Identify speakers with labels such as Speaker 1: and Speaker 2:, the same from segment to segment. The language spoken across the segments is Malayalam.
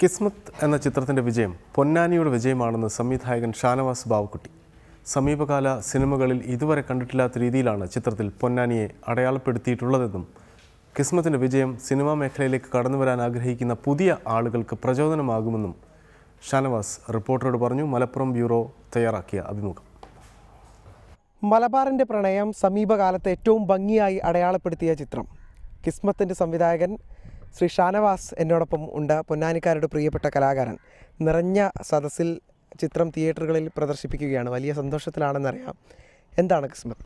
Speaker 1: കിസ്മത്ത് എന്ന ചിത്രത്തിൻ്റെ വിജയം പൊന്നാനിയുടെ വിജയമാണെന്ന് സംവിധായകൻ ഷാനവാസ് ബാവക്കുട്ടി സമീപകാല സിനിമകളിൽ ഇതുവരെ കണ്ടിട്ടില്ലാത്ത രീതിയിലാണ് ചിത്രത്തിൽ പൊന്നാനിയെ അടയാളപ്പെടുത്തിയിട്ടുള്ളതെന്നും കിസ്മത്തിൻ്റെ വിജയം സിനിമാ മേഖലയിലേക്ക് കടന്നു വരാൻ ആഗ്രഹിക്കുന്ന പുതിയ ആളുകൾക്ക് പ്രചോദനമാകുമെന്നും ഷാനവാസ് റിപ്പോർട്ടറോട് പറഞ്ഞു മലപ്പുറം ബ്യൂറോ തയ്യാറാക്കിയ അഭിമുഖം
Speaker 2: മലബാറിൻ്റെ പ്രണയം സമീപകാലത്ത് ഏറ്റവും ഭംഗിയായി അടയാളപ്പെടുത്തിയ ചിത്രം കിസ്മത്തിൻ്റെ സംവിധായകൻ ശ്രീ ഷാനവാസ് എന്നോടൊപ്പം ഉണ്ട് പൊന്നാനിക്കാരുടെ പ്രിയപ്പെട്ട കലാകാരൻ നിറഞ്ഞ സദസ്സിൽ ചിത്രം തിയേറ്ററുകളിൽ പ്രദർശിപ്പിക്കുകയാണ് വലിയ സന്തോഷത്തിലാണെന്നറിയാം എന്താണ് കിസ്മത്ത്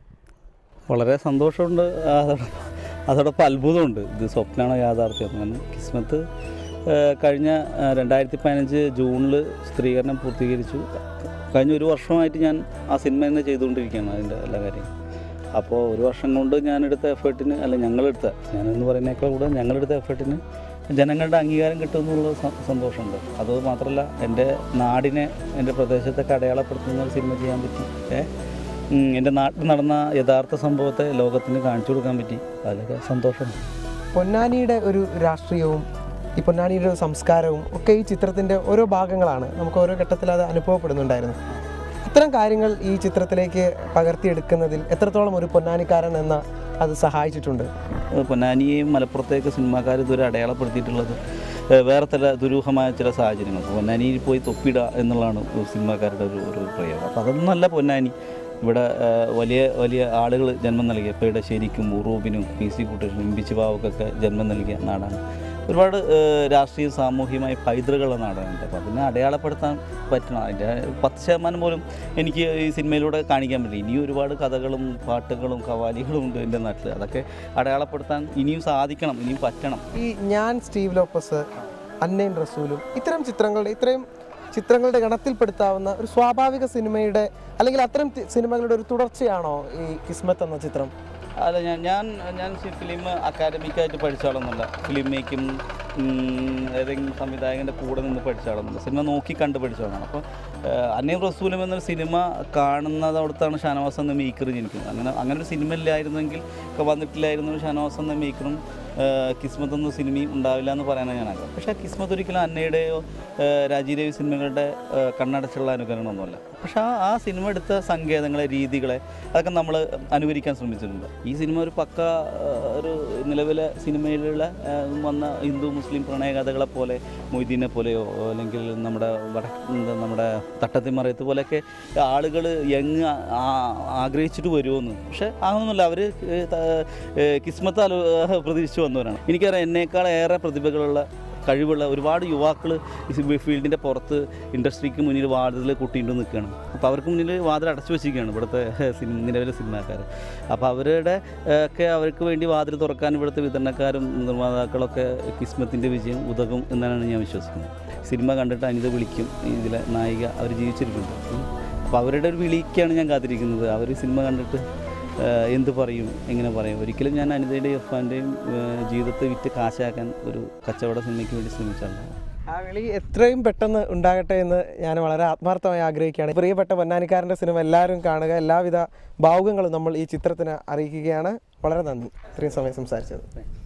Speaker 3: വളരെ സന്തോഷമുണ്ട് അതോടൊപ്പം അതോടൊപ്പം അത്ഭുതമുണ്ട് ഇത് സ്വപ്നമാണോ യാഥാർത്ഥ്യം കാരണം കിസ്മത്ത് ആ, കഴിഞ്ഞ ആ, രണ്ടായിരത്തി പതിനഞ്ച് ജൂണിൽ ചിത്രീകരണം പൂർത്തീകരിച്ചു കഴിഞ്ഞ ഒരു വർഷമായിട്ട് ഞാൻ ആ സിനിമ തന്നെ ചെയ്തുകൊണ്ടിരിക്കുകയാണ് അതിൻ്റെ എല്ലാ കാര്യം അപ്പോൾ ഒരു വർഷം കൊണ്ട് ഞാനെടുത്ത എഫേർട്ടിന് അല്ല ഞങ്ങളെടുത്ത ഞാനെന്ന് പറയുന്നേക്കാൾ കൂടെ ഞങ്ങളെടുത്ത എഫേർട്ടിന് ജനങ്ങളുടെ അംഗീകാരം കിട്ടുമെന്നുള്ള സ- സന്തോഷമുണ്ട് അത് മാത്രമല്ല എൻ്റെ നാടിനെ എൻ്റെ പ്രദേശത്തൊക്കെ അടയാളപ്പെടുത്തുന്ന ഒരു സിനിമ ചെയ്യാൻ പറ്റി ഏ ഉം, എൻ്റെ നാട്ടിൽ നടന്ന യഥാർത്ഥ സംഭവത്തെ ലോകത്തിന് കാണിച്ചു കൊടുക്കാൻ പറ്റി അതിലൊക്കെ സന്തോഷമുണ്ട്
Speaker 2: പൊന്നാനിയുടെ ഒരു രാഷ്ട്രീയവും ഈ പൊന്നാനിയുടെ ഒരു സംസ്കാരവും ഒക്കെ ഈ ചിത്രത്തിൻ്റെ ഓരോ ഭാഗങ്ങളാണ് നമുക്ക് ഓരോ ഘട്ടത്തിൽ അത് അനുഭവപ്പെടുന്നുണ്ടായിരുന്നു ഇത്തരം കാര്യങ്ങൾ ഈ ചിത്രത്തിലേക്ക് പകർത്തിയെടുക്കുന്നതിൽ എത്രത്തോളം ഒരു പൊന്നാനിക്കാരൻ എന്ന അത് സഹായിച്ചിട്ടുണ്ട്
Speaker 3: ഏഹ് പൊന്നാനിയെയും മലപ്പുറത്തേക്ക് സിനിമാക്കാർ ഇതുവരെ അടയാളപ്പെടുത്തിയിട്ടുള്ളത് ഏഹ് വേറെ ചില ദുരൂഹമായ ചില സാഹചര്യങ്ങൾ പൊന്നാനിയിൽ പോയി തൊപ്പിടുക എന്നുള്ളതാണ് ഒരു സിനിമാക്കാരുടെ ഒരു ഒരു പ്രയോഗം അപ്പോൾ അതൊന്നല്ല പൊന്നാനി ഇവിടെ ഏഹ് വലിയ വലിയ ആളുകൾ ജന്മം നൽകിയ ഇപ്പോൾ ഇടശ്ശേരിക്കും ഉറൂബിനും പി സി കുട്ടേഷനും ഇമ്പിച്ച് ബാവക്കൊക്കെ ജന്മം നൽകിയ നാടാണ് ഒരുപാട് ഏഹ് രാഷ്ട്രീയ സാമൂഹികമായ പൈതൃകളുള്ള നാടാണ് അപ്പോൾ അതിനെ അടയാളപ്പെടുത്താൻ പറ്റണം അതിൻ്റെ പത്ത് ശതമാനം പോലും എനിക്ക് ഈ സിനിമയിലൂടെ കാണിക്കാൻ പറ്റും ഇനിയും ഒരുപാട് കഥകളും പാട്ടുകളും കവാലികളും ഉണ്ട് എൻ്റെ നാട്ടിൽ അതൊക്കെ അടയാളപ്പെടുത്താൻ ഇനിയും സാധിക്കണം ഇനിയും പറ്റണം
Speaker 2: ഈ ഞാൻ സ്റ്റീവ് ലോപ്പസ് അന്നയും റസൂലും ഇത്തരം ചിത്രങ്ങളുടെ ഇത്രയും ചിത്രങ്ങളുടെ ഗണത്തിൽപ്പെടുത്താവുന്ന ഒരു സ്വാഭാവിക സിനിമയുടെ അല്ലെങ്കിൽ അത്തരം തി- സിനിമകളുടെ ഒരു തുടർച്ചയാണോ ഈ കിസ്മത്ത് എന്ന ചിത്രം
Speaker 3: അല്ല ഞാൻ ഞാൻ ഞാൻ ഫിലിം അക്കാദമിക്കായിട്ട് പഠിച്ച ആളൊന്നുമല്ല ഫിലിം മേക്കിംഗ് ഏതെങ്കിലും സംവിധായകൻ്റെ കൂടെ നിന്ന് പഠിച്ച ആളൊന്നുമില്ല സിനിമ നോക്കി കണ്ട് പഠിച്ച ആളാണ് അപ്പോൾ അന്നയും റസൂലും എന്നൊരു സിനിമ കാണുന്നതോടത്താണ് ഷാനവാസ് എന്ന മേക്കർ ജനിക്കുന്നത് അങ്ങനെ അങ്ങനെ ഒരു സിനിമ ഇല്ലായിരുന്നെങ്കിൽ ഒക്കെ വന്നിട്ടില്ലായിരുന്നു ഷാനവാസ് എന്ന മേക്കറും കിസ്മത്ത് എന്ന സിനിമയും ഉണ്ടാവില്ല എന്ന് പറയാനാണ് ഞാൻ ആഗ്രഹം പക്ഷേ കിസ്മത്ത് ഒരിക്കലും അന്നയുടെയോ രാജീവ് രവി സിനിമകളുടെ ആ, കണ്ണടച്ചുള്ള അനുകരണമൊന്നുമല്ല പക്ഷേ ആ ആ സിനിമ എടുത്ത സങ്കേതങ്ങളെ രീതികളെ അതൊക്കെ നമ്മൾ അനുകരിക്കാൻ ശ്രമിച്ചിട്ടുണ്ട് ഈ സിനിമ ഒരു പക്ക ആ, ഒരു നിലവിലെ സിനിമയിലുള്ള ആ, വന്ന ഹിന്ദു മുസ്ലിം പ്രണയകഥകളെ പോലെ മൊയ്തീനെ പോലെയോ അല്ലെങ്കിൽ നമ്മുടെ വട എന്താ നമ്മുടെ തട്ടത്തിമറയത്ത് പോലെയൊക്കെ ആളുകൾ യങ് ആഗ്രഹിച്ചിട്ട് വരുമെന്ന് പക്ഷേ അതൊന്നുമല്ല അവർ കിസ്മത്ത് അലോ പ്രതീക്ഷിച്ച് വന്നവരാണ് എനിക്കറിയാം എന്നേക്കാൾ ഏറെ പ്രതിഭകളുള്ള കഴിവുള്ള ഒരുപാട് യുവാക്കൾ ഈ ഫീൽഡിൻ്റെ പുറത്ത് ഇൻഡസ്ട്രിക്ക് മുന്നിൽ വാതിൽ കൂട്ടിയിട്ട് നിൽക്കുകയാണ് അപ്പോൾ അവർക്ക് മുന്നിൽ വാതിൽ അടച്ചു വെച്ചിരിക്കുകയാണ് ഇവിടുത്തെ സിനിമ നിലവിലെ സിനിമാക്കാർ അപ്പോൾ അവരുടെ ഏഹ്, ഒക്കെ അവർക്ക് വേണ്ടി വാതിൽ തുറക്കാൻ ഇവിടുത്തെ വിതരണക്കാരും നിർമ്മാതാക്കളൊക്കെ കിസ്മത്തിൻ്റെ വിജയം ഉതകും എന്നാണ് ഞാൻ വിശ്വസിക്കുന്നത് സിനിമ കണ്ടിട്ട് അനിത വിളിക്കും ഇതിലെ നായിക അവർ ജീവിച്ചിരിക്കുന്നുണ്ട് അപ്പോൾ അവരുടെ ഒരു വിളിക്കാണ് ഞാൻ കാത്തിരിക്കുന്നത് അവർ സിനിമ കണ്ടിട്ട് ഏഹ്, എന്ത് പറയും എങ്ങനെ പറയും ഒരിക്കലും ഞാൻ അനിതയുടെയും ഇർഫാൻ്റെയും ജീവിതത്തെ വിറ്റ് കാശാക്കാൻ ഒരു കച്ചവട സിനിമയ്ക്ക് വേണ്ടി ശ്രമിച്ചാണ്
Speaker 2: ആ വിളി എത്രയും പെട്ടെന്ന് ഉണ്ടാകട്ടെ എന്ന് ഞാൻ വളരെ ആത്മാർത്ഥമായി ആഗ്രഹിക്കുകയാണ് പ്രിയപ്പെട്ട പൊന്നാനിക്കാരൻ്റെ സിനിമ എല്ലാവരും കാണുക എല്ലാവിധ ഭാവുകങ്ങളും നമ്മൾ ഈ ചിത്രത്തിന് അറിയിക്കുകയാണ് വളരെ നന്ദി ഇത്രയും സമയം സംസാരിച്ചത്